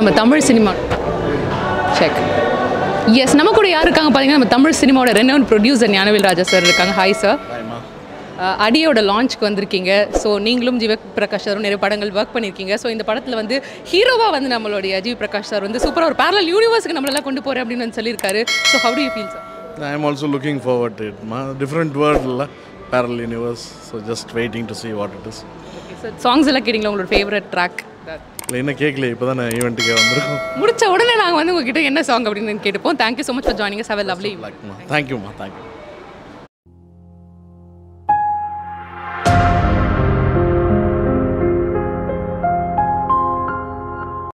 நம்ம Tamil cinema check S நம்ம கூட யார் இருக்காங்க பார்த்தீங்கன்னா நம்ம தமிழ் சினிமாவோட renown producer Gnanavel Raja sir இருக்காங்க ஹாய் சார் அடியோட லான்ச்க்கு வந்திருக்கீங்க ஸோ நீங்களும் ஜீவ பிரகாஷ் சாரும் நிறைய படங்கள் ஒர்க் பண்ணியிருக்கீங்க ஸோ இந்த படத்தில் வந்து ஹீரோவாக வந்து நம்மளுடைய ஜீவ பிரகாஷ் சார் வந்து சூப்பராக ஒரு பேரல் யூனிவர்ஸ்க்கு நம்மளெல்லாம் கொண்டு போகிறேன் அப்படின்னு வந்து சொல்லியிருக்காரு so how do you feel sir I am also looking forward to it. Ma, different world, la, parallel universe. So just waiting to see what it is. Okay sir songs எல்லாம் கேட்டிங்களா உங்களோட favourite track இல்லை இன்னும் கேட்கல இப்போ தான் நான் ஈவெண்ட்டுக்கே வந்திருக்கோம் முடிச்ச உடனே நாங்கள் வந்து உங்ககிட்ட என்ன சாங் அப்படின்னு கேட்டுப்போம் thank you so much for joining how lovely தேங்க்யூம்மா தேங்க்யூ